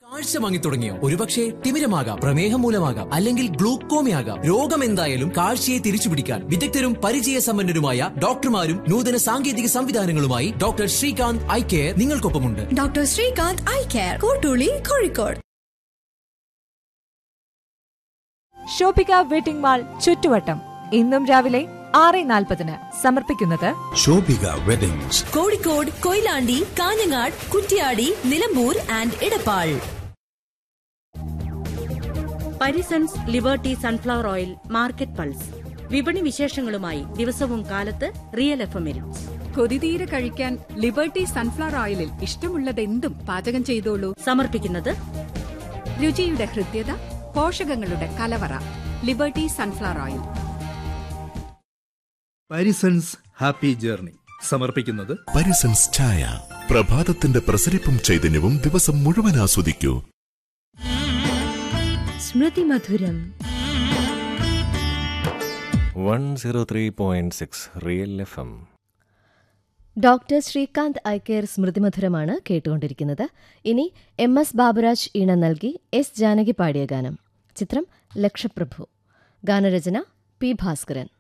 കാഴ്ച വാങ്ങി തുടങ്ങിയോ ഒരുപക്ഷെ തിമിരമാകാം പ്രമേഹം മൂലമാകാം അല്ലെങ്കിൽ ഗ്ലൂക്കോമയാകാം രോഗം എന്തായാലും കാഴ്ചയെ തിരിച്ചുപിടിക്കാൻ വിദഗ്ധരും പരിചയസമ്പന്നരുമായ ഡോക്ടർമാരും നൂതന സാങ്കേതിക സംവിധാനങ്ങളുമായി ഡോക്ടർ ശ്രീകാന്ത് ഐ കെയർ നിങ്ങൾക്കൊപ്പമുണ്ട് doctor Srikanth eye care Kottooli Kozhikode Shobhika wedding mall ചുറ്റുവട്ടം ഇന്നും രാവിലെ ആറ് നാൽപ്പതിന് സമർപ്പിക്കുന്നത് Shobhika weddings Kozhikode Koyilandy Kanhangad Kuttiady Nilambur and Edappal Parisons Liberty sunflower oil market pulse വിപണി വിശേഷങ്ങളുമായി ദിവസവും കാലത്ത് റിയൽ എഫ് എമ്മിൽ കൊതിതീരെ കഴിക്കാൻ ലിബർട്ടി സൺഫ്ലവർ ഓയിലിൽ ഇഷ്ടമുള്ളതെന്തും പാചകം ചെയ്തോളൂ സമർപ്പിക്കുന്നത് രുചിയുടെ ഹൃദ്യത പോഷകങ്ങളുടെ കലവറ Liberty sunflower oil Parisons happy journey സമർപ്പിക്കുന്നത് പരിസൻസ് ചായ പ്രഭാതത്തിന്റെ പ്രസരിപ്പും ചൈതന്യവും ദിവസം മുഴുവൻ ആസ്വദിക്കൂ സ്മൃതി മധുരം one zero three point six Real F M doctor Srikanth eye care സ്മൃതിമധുരമാണ് കേട്ടുകൊണ്ടിരിക്കുന്നത് ഇനി എം എസ് ബാബുരാജ് ഈണം നൽകി എസ് ജാനകി പാടിയ ഗാനം ചിത്രം ലക്ഷപ്രഭു ഗാനരചന പി ഭാസ്കരൻ